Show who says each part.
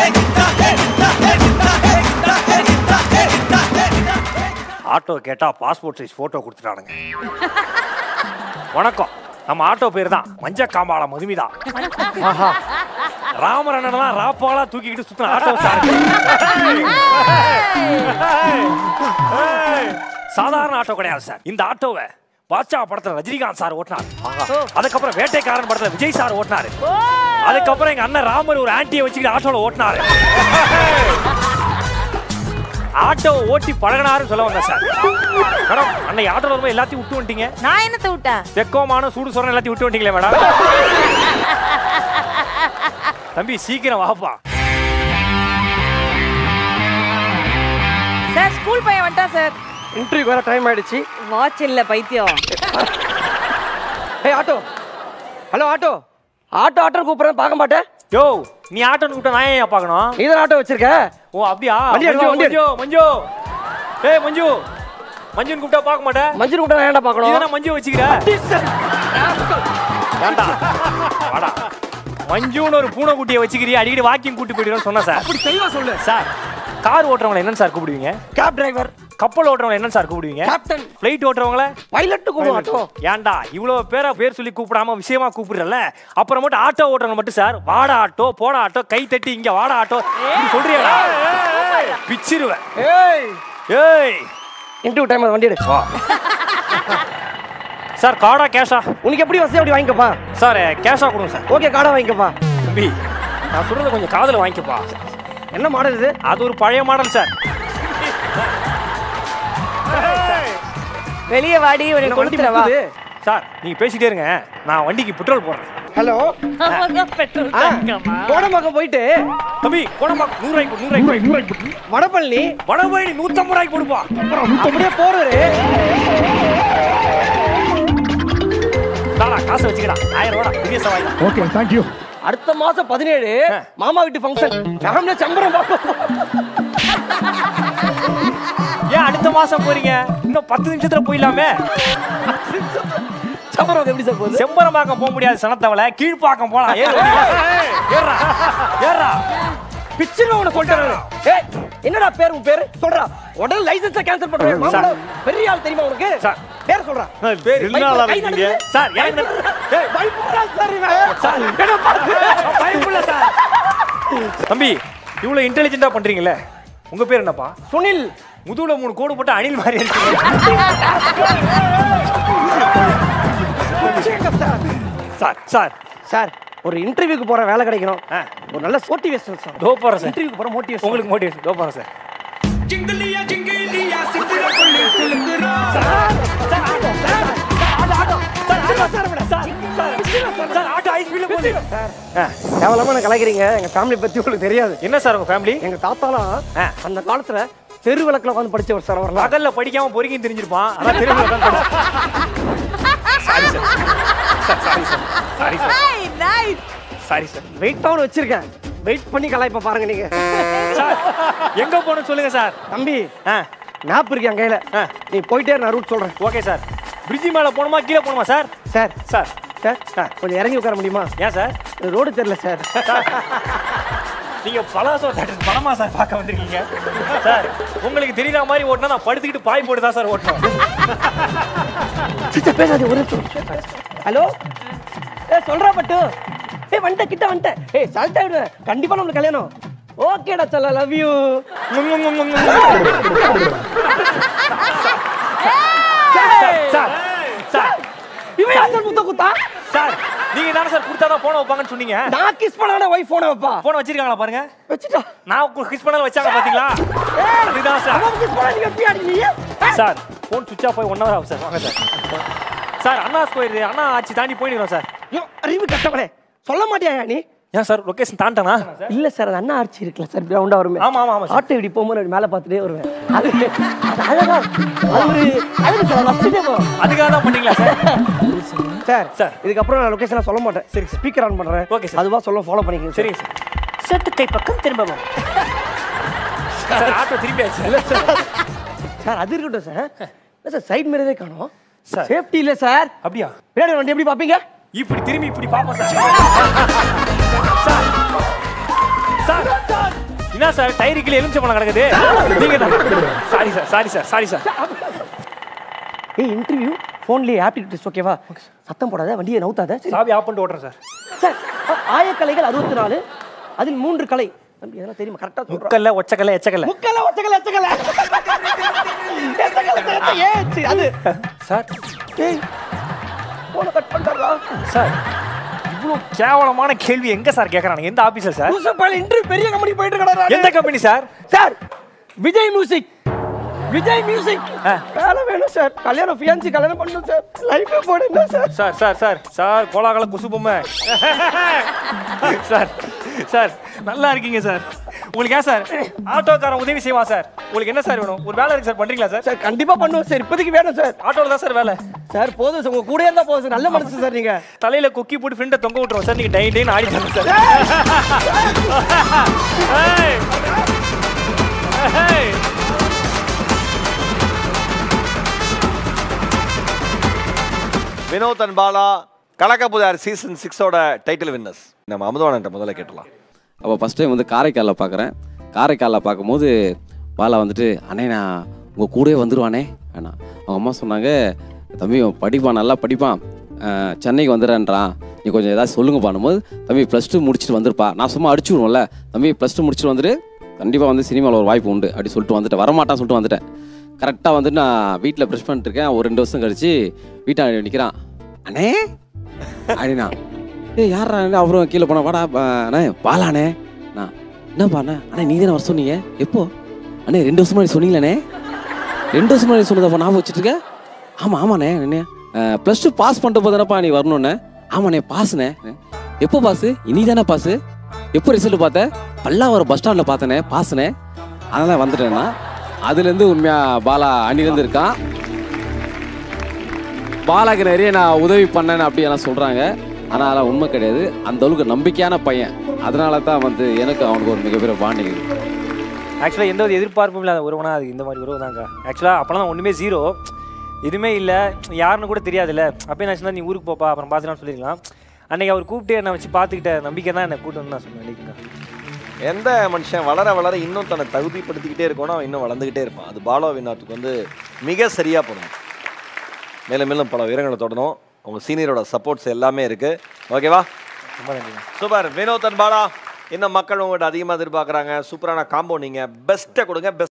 Speaker 1: Auto கேட்டா passport size photo கொடுத்துட்டானுங்க வணக்கம் நம்ம ஆட்டோ பேர் தான் மஞ்ச காம்பாள மதுமிதா ஆஹா ராமர் அண்ணன் ராப்பாலா தூக்கிக்கிட்டு சுத்தின ஆட்டோ சார் சாதாரண ஆட்டோ கிடையாது சார் இந்த ஆட்டோவை பாட்சா படத்துல ரஜினிகாந்த் சார் ஓட்டினார் அதுக்கப்புறம் வேட்டைக்காரன் படத்துல விஜய் சார் ஓட்டினாரு அதுக்கப்புறம் எங்க அண்ணன் ராமர் ஒரு ஆன்டியை வச்சுக்கிட்டு ஆட்டோல ஓட்டினாரு ஆட்டோ ஓட்டி பழகினாருன்னு சொல்ல வந்தேன் சார் மேடம் அன்னைக்கு ஆட்டோல வரும்போது எல்லாத்தையும் விட்டு வந்துட்டீங்க
Speaker 2: நான் என்னத்த விட்டேன்
Speaker 1: வெக்கமான சூடு சொரணம் எல்லாத்தையும் விட்டு வந்துட்டீங்களே மேடம் தம்பி சீக்கிரம் வாப்பா
Speaker 2: சார் ஸ்கூல் பையன் வந்துட்டான் சார்
Speaker 3: இன்டர்வியூ வேற டைம் ஆயிடுச்சு
Speaker 2: வாட்ச் இல்ல பைத்தியம்
Speaker 3: ஏய் auto hello auto auto auto கூப்பிடுறேன் பார்க்க மாட்டேன்
Speaker 1: யோ நீ ஆட்டோ கூப்பிட்டா நான் ஏன் பார்க்கணும்
Speaker 3: நீ தான் ஆட்டோ வச்சிருக்க
Speaker 1: ஓ அப்படியா
Speaker 3: வண்டி எடு,
Speaker 1: மஞ்சு
Speaker 3: வண்டி எடு.
Speaker 1: மஞ்சு மஞ்சு ஏய் மஞ்சு மஞ்சுன்னு கூப்பிட்டா பார்க்க மாட்டேன்
Speaker 3: மஞ்சள் கூப்பிட்டா நான் ஏன்டா பார்க்கணும்
Speaker 1: நீதானே மஞ்சு வச்சுக்கிற வேண்டா வாடா மஞ்சுன்னு ஒரு பூனை குட்டியை வச்சுக்கிறியா அடிக்கடி வாக்கிங் கூட்டி போயிடுறோம்னு சொன்னேன் சார்
Speaker 3: அப்படி தெளிவா சொல்லு
Speaker 1: சார் கார் ஓட்டுறவங்களை என்னன்னு சார் கூப்பிடுவீங்க
Speaker 3: கேப் டிரைவர்
Speaker 1: கப்பல் ஓட்டுறவங்க என்னன்னு சார் கூப்பிடுவீங்க
Speaker 3: கேப்டன்
Speaker 1: ஃப்ளைட் ஓட்டுறவங்கள
Speaker 3: பைலட் கூப்பிடும் ஆட்டோ
Speaker 1: ஏன்டா இவ்வளவு பேரை பேர் சொல்லி கூப்பிடாம விஷயமா கூப்பிடுறல அப்புறம் மட்டும் ஆட்டோ ஓட்டுறவங்க மட்டும் சார் வாடா ஆட்டோ போடா ஆட்டோ கை தட்டி இங்க வாடா ஆட்டோ இப்படி சொல்றியாடா பிச்சிருவேன்
Speaker 3: ஏய்
Speaker 1: ஏய்
Speaker 3: இன்டர்வியூ டைம் வண்டி எடு
Speaker 1: சார் கார்டா கேஷா
Speaker 3: உனக்கு எப்படி வசதி அப்படி வாங்கிக்கப்பா
Speaker 1: சார் கேஷா கொடுங்க சார்
Speaker 3: ஓகே கார்டா வாங்கிக்கப்பா
Speaker 1: தம்பி நான் சொல்றத கொஞ்சம் காதுல வாங்கிக்கப்பா
Speaker 3: என்ன மாடல் இது
Speaker 1: அது ஒரு பழைய மாடல் சார்
Speaker 2: வெளியே வாடி உனக்கு
Speaker 3: என்ன வண்டி
Speaker 2: கொளுத்துறவா
Speaker 3: முட்டுது?
Speaker 1: சார் நீங்க பேசிட்டே இருங்க நான் வண்டிக்கு பெட்ரோல் போடுறேன்
Speaker 3: ஹலோ
Speaker 2: பெட்ரோல்
Speaker 3: ஆ, கோடம்பாக்கம் போயிட்டு
Speaker 1: தம்பி கோடம்பா நூறு ரூபாய்க்கு நூறு ரூபாய்க்கு நூறு ரூபாய்க்கு
Speaker 3: வடபழனி
Speaker 1: வடபழனி நூத்தம்பது ரூபாய்க்கு கொடுப்பா
Speaker 3: அப்படியே போறாரு
Speaker 1: தாடா காசை வச்சுக்கடா ஆயிரம் ரூபா பெரிய சவாய் தான்
Speaker 4: ஓகே தேங்க்யூ
Speaker 3: அடுத்த மாசம் பதினேழு மாமா வீட்டு ஃபங்க்ஷன் ஃபேமிலியா சம்பரம் பார்ப்போம்
Speaker 1: ஏன் அடுத்த மாசம் போறீங்க இன்னும் பத்து நிமிஷத்துல போயிடலாமே
Speaker 3: சம்பரம் எப்படி சார் போகுது
Speaker 1: செம்பரம்பாக்கம் போக முடியாது சனத்தவளை கீழ்ப்பாக்கம் போலாம் ஏறு வண்டியில. ஏறுடா ஏறுடா
Speaker 3: பிச்சிருவ உன சொல்லிட்டாரு ஏய் என்னடா பேர் உன் பேரு சொல்றா உடனே லைசென்ஸை கேன்சல் பண்றேன் மாமா
Speaker 1: சார்.
Speaker 3: பெரிய ஆள் தெரியுமா உனக்கு
Speaker 1: சார்.
Speaker 3: பேர் சொல்றா
Speaker 1: பேர்
Speaker 3: இருந்தாலும் இருக்கீங்க.
Speaker 1: சார் எனக்கு இந்த- ஏய்,
Speaker 3: பயப்படுறா சார் இவன்.
Speaker 1: சார்,
Speaker 3: என்ன பாத்து?
Speaker 1: பயப்படல சார் தம்பி இவ்வளவு இன்டெலிஜென்ட்டா பண்றீங்கல்ல உங்க பேர் என்னப்பா
Speaker 3: சுனில்
Speaker 1: முதுகுல மூணு கோடு போட்டு அணில் மாதிரி இருக்கீங்க சார் சார்
Speaker 3: சார் ஒரு இன்டர்வியூக்கு போற வேலை கிடைக்கணும்
Speaker 1: ஆ.
Speaker 3: ஒரு நல்ல மோட்டிவேஷன் சார்
Speaker 1: தோ போறேன் சார்
Speaker 3: இன்டர்வியூக்கு போற மோட்டிவேஷன்
Speaker 1: உங்களுக்கு மோட்டிவேஷன் தோ போறேன் சார் ஆ,
Speaker 3: கேவலமா நான் கலாய்க்கிறீங்க எங்க ஃபேமிலி பத்தி உங்களுக்கு தெரியாது
Speaker 1: என்ன சார் உங்க ஃபேமிலி
Speaker 3: எங்க தாத்தாலாம்
Speaker 1: ஆ.
Speaker 3: அந்த காலத்துல தெரு விளக்குல உட்காந்து படிச்சவர் சார் அவர்லாம்
Speaker 1: பகல்ல படிக்காம பொறுக்கி தெரிஞ்சிருப்பான் அதான் தெருவுல உட்கார்ந்து sorry sir sorry sir sorry sir
Speaker 2: nice
Speaker 1: sorry sir
Speaker 3: wait down வச்சிருக்கேன் வெயிட் பண்ணி கலாய்ப்ப பாருங்க நீங்க
Speaker 1: சார் எங்க போகணும் சொல்லுங்க சார்
Speaker 3: தம்பி
Speaker 1: ஆ
Speaker 3: மேப் இருக்கு என் கையில
Speaker 1: ஆ.
Speaker 3: நீ போயிட்டே இரு, நான் ரூட் சொல்றேன்
Speaker 1: ஓகே சார் பிரிட்ஜி மேல போகணுமா கீழே போகணுமா சார்
Speaker 3: சார்
Speaker 1: சார்
Speaker 3: சார்
Speaker 1: ஆ.
Speaker 3: கொஞ்சம் இறங்கி உட்கார முடியுமா
Speaker 1: ஏன் சார்
Speaker 3: ரோடு தெரியல சார்
Speaker 1: நீங்க பலாசோ தேட்டர் பணமா சார் பார்க்க வந்திருக்கீங்க சார் உங்களுக்கு தெரியற மாதிரி ஓட்டினா நான் படுத்துக்கிட்டு பாய் போட்டு தான் சார் ஓட்டணும்
Speaker 3: சிச்சா பேசாதே ஒரு நிமிஷம் ஹலோ ஏ சொல்றா பட்டு ஏ வந்துட்டேன் கிட்ட வந்துட்டேன் ஏய் சல்ட் ஆயிடுவேன் கண்டிப்பா நம்மளுக்கு கல்யாணம் ஓகேடா சொல்ல லவ் யூ
Speaker 1: சார் சார்
Speaker 3: இவன் யார் சார் முத்த குத்தா
Speaker 1: சார் நீங்க தானே சார் கொடுத்தா தான் போன வைப்பாங்கன்னு சொன்னீங்க
Speaker 3: நான் கிஸ் பண்ணான வைஃப் போன வைப்பா
Speaker 1: போன வச்சிருக்காங்களா பாருங்க
Speaker 3: வச்சுட்டா
Speaker 1: நான் கிஸ் பண்ணாலும் வச்சாங்க பாத்தீங்களா அதுதான் சார்
Speaker 3: அவன் கிஸ் பண்ணா நீங்க எப்படி ஆடுறீங்க
Speaker 1: சார் ஃபோன் சுவிச் ஆஃப் ஆகி ஒன் ஹவர் ஆகும் சார் வாங்க சார் சார் அண்ணா ஸ்கொயர் அண்ணா ஆச்சு தாண்டி போயிடுறோம் சார்
Speaker 3: ஐயோ அறிவு கட்டவனே சொல்ல மாட்டியா நீ
Speaker 1: ஏன் சார் லொகேஷன் தாண்டனா
Speaker 3: இல்ல சார் அது அண்ணா ஆர்ச்சி இருக்குல்ல சார் கிரவுண்டா வருமே
Speaker 1: ஆமா, ஆமா, ஆமா சார்.
Speaker 3: ஆட்டோ இப்படி போகும்போது அப்படி மேல பார்த்துட்டே வருவேன் அது அது அழகா அது ஒரு அழகு சார் ரசிச்சுட்டே போறோம்
Speaker 1: அதுக்காக தான் பண்ணீங்களா சார்
Speaker 3: சார்
Speaker 1: சார்.
Speaker 3: இதுக்கப்புறம் நான் லொகேஷன் சொல்ல மாட்டேன்
Speaker 1: சரி, சார்.
Speaker 3: ஸ்பீக்கர் ஆன் பண்றேன்
Speaker 1: ஓகே, சார்.
Speaker 3: அதுவா சொல்ல ஃபாலோ பண்ணிக்கங்க
Speaker 1: சரிங்க சார்
Speaker 2: சொத்து கை பக்கம் திரும்பவும்
Speaker 1: சார் ஆட்டோ திருப்பி ஆச்சு சார்
Speaker 3: சார் அது இருக்கட்டும் சார் இல்ல சார் சைடு மிரரே காணோம்
Speaker 1: சார்.
Speaker 3: சேஃப்டி இல்ல சார்
Speaker 1: அப்படியா
Speaker 3: பின்னாடி வண்டி எப்படி பாப்பீங்க
Speaker 1: இப்படி திரும்பி இப்படி பாப்போம் சார் சார் சார் என்ன சார் டயருக்குள்ள எலுமிச்சை பழம் கிடக்குது நீங்க sorry sir sorry sir sorry sir
Speaker 3: ஏய் இன்டர்வியூ ஃபோன்லேயே ஆப்டிடியூட் டெஸ்ட் ஓகேவா சத்தம் போடாத வண்டியை நவுத்தாத சரி
Speaker 1: சாவி ஆஃப் பண்ணிட்டு ஓட்டுறேன் சார்
Speaker 3: சார் ஆ- ஆயக்கலைகள் அறுபத்தி நாலு அதில் மூன்று கலை தம்பி இதெல்லாம் தெரியுமா கரெக்டாக சொல்கிறேன்
Speaker 1: முக்கல்ல ஒச்சக்கல்ல எச்சக்கல்ல
Speaker 3: முக்கல ஒச்சக்கல எச்சக்கல எச்சக்கல சேர்த்து ஏன் சரி, அது
Speaker 1: சார்
Speaker 3: ஏய் போன கட் பண்ணிட்டாரா
Speaker 1: சார் இவ்வளோ கேவலமான கேள்வி எங்க சார் கேட்கறாங்க எந்த ஆபீசர் சார்
Speaker 3: புதுசப்பால் இன்டர்வியூ பெரிய கம்பெனி போயிட்டு இருக்கடா
Speaker 1: எந்த company sir
Speaker 3: sir Vijay music Vijay music வேலை வேணும் சார் கல்யாணம் ஃபியான்சி கல்யாணம் பண்ணணும் சார் லைஃபே போடுங்க sir
Speaker 1: sir sir sir sir கோலாகல குசு பொம்மை சார் சார் நல்லா இருக்கீங்க சார் உங்களுக்கு ஏன் சார் ஆட்டோக்காரன் உதவி செய்வான் சார் உங்களுக்கு என்ன சார் வேணும் ஒரு வேலை இருக்கு சார் பண்றீங்களா சார்
Speaker 3: சார் கண்டிப்பா பண்ணுவோம் சார் இப்போதைக்கு வேணும் சார்
Speaker 1: ஆட்டோல தான் சார் வேலை
Speaker 3: சார் போதும் சார் உங்க கூட இருந்தா போதும் சார் நல்ல மனசு சார் நீங்க
Speaker 1: தலையில கொக்கி போட்டு ஃப்ரெண்டை தொங்க விட்டுருவோம் சார் நீங்க டை டைன்னு ஆடி தரணும் சார் ஏய். ஏய்.
Speaker 4: வினோத் அண்ட் பாலா கலக்கப்புதார் சீசன் சிக்ஸோட டைட்டில் வின்னர்ஸ் நம்ம அமுதவானன்ட்ட முதல்ல கேட்டலாம்
Speaker 5: அப்போ ஃபஸ்ட் டைம் வந்து காரைக்காலில் பார்க்குறேன் காரைக்காலில் பார்க்கும்போது பாலா வந்துட்டு அண்ணே நான் உங்கள் கூடவே வந்துடுவானே அண்ணா அவங்க அம்மா சொன்னாங்க தம்பி அவன் படிப்பான் நல்லா படிப்பான் அஹ், சென்னைக்கு வந்துடுறேன்றான் நீ கொஞ்சம் ஏதாவது சொல்லுங்க பண்ணும்போது தம்பி ப்ளஸ் டூ முடிச்சுட்டு வந்துருப்பா நான் சும்மா அடிச்சு விடுவோம்ல தம்பி ப்ளஸ் டூ முடிச்சுட்டு வந்துட்டு கண்டிப்பாக வந்து சினிமாவில் ஒரு வாய்ப்பு உண்டு அப்படி சொல்லிட்டு வந்துட்டேன் வரமாட்டான்னு சொல்லிட்டு வந்துட்டேன் கரெக்டாக வந்துட்டு நான் வீட்டில் ப்ரெஷ் பண்ணிட்டு இருக்கேன் ஒரு ரெண்டு வருஷம் கழிச்சு வீட்டாண்ட நிற்கிறான் அண்ணே அப்படின்னா ஏய் யாரா அப்புறம் கீழே போனா வாடா பா- அண்ணே பாலாண்ணே நான் என்னப்பா அண்ணா அண்ணே நீ தானே வர சொன்னீங்க எப்போ அண்ணே ரெண்டு வருஷம் முன்னாடி சொன்னீங்களே ரெண்டு வருஷம் முன்னாடி சொன்னதப்பா ஞாபகம் வச்சுட்டு இருக்க ஆமாம் ஆமாண்ணே அண்ணே ப்ளஸ் டூ பாஸ் பண்ணிட்டு போதானப்பா நீ வரணுண்ணே ஆமாண்ணே பாஸ்ண்ணே எப்போ பாஸு இனி தானே பாஸு எப்போ ரிசல்ட் பார்த்த பல்லாவரம் பஸ் ஸ்டாண்டில் பார்த்தனே பாஸ்ண்ணே அதெல்லாம் வந்துட்டேன்னா அதுலேருந்து உண்மையா பாலா அணிலேருந்து இருக்கான் பாலாக்கு நிறைய நான் உதவி பண்ணேன்னு அப்படி எல்லாம் சொல்கிறாங்க ஆனால் அதெல்லாம் உண்மை கிடையாது அந்த அளவுக்கு நம்பிக்கையான பையன் அதனால தான் வந்து எனக்கு அவனுக்கு ஒரு மிகப்பெரிய பாண்டிங் இருக்கு
Speaker 1: ஆக்சுவலாக எந்த ஒரு எதிர்பார்ப்பும் இல்லாத உறவுனா அது இந்த மாதிரி உறவு தாங்க ஆக்சுவலாக அப்போலாம் ஒன்றுமே ஜீரோ எதுவுமே இல்லை யாருன்னு கூட தெரியாதுல்ல அப்போ என்ன சொன்னா நீ ஊருக்கு போப்பா அப்புறம் பார்த்துலாம் சொல்லிருக்கலாம் அன்னைக்கு அவர் கூப்பிட்டு என்னை வச்சு பார்த்துக்கிட்ட நம்பிக்கை தான் என்னை கூட்டு வந்து நான் சொன்னேன் அன்னைக்குங்க.
Speaker 4: எந்த மனுஷன் வளர வளர இன்னும் தன்னை தகுதிப்படுத்திக்கிட்டே இருக்கணும் அவன் இன்னும் வளர்ந்துக்கிட்டே இருப்பான் அது பாலா வினாத்துக்கு வந்து மிக சரியாக போகணும் மேலும் மேலும் பல உயரங்களை தொடரும் உங்கள் சீனியரோட சப்போர்ட்ஸ் எல்லாமே இருக்குது ஓகேவா
Speaker 1: ரொம்ப நன்றிங்க
Speaker 4: சூப்பர் வினோத் அண்ட் பாலா இன்னும் மக்கள் உங்கள்கிட்ட அதிகமாக எதிர்பார்க்குறாங்க சூப்பரான காம்போ நீங்கள் பெஸ்ட்டை கொடுங்க பெஸ்ட்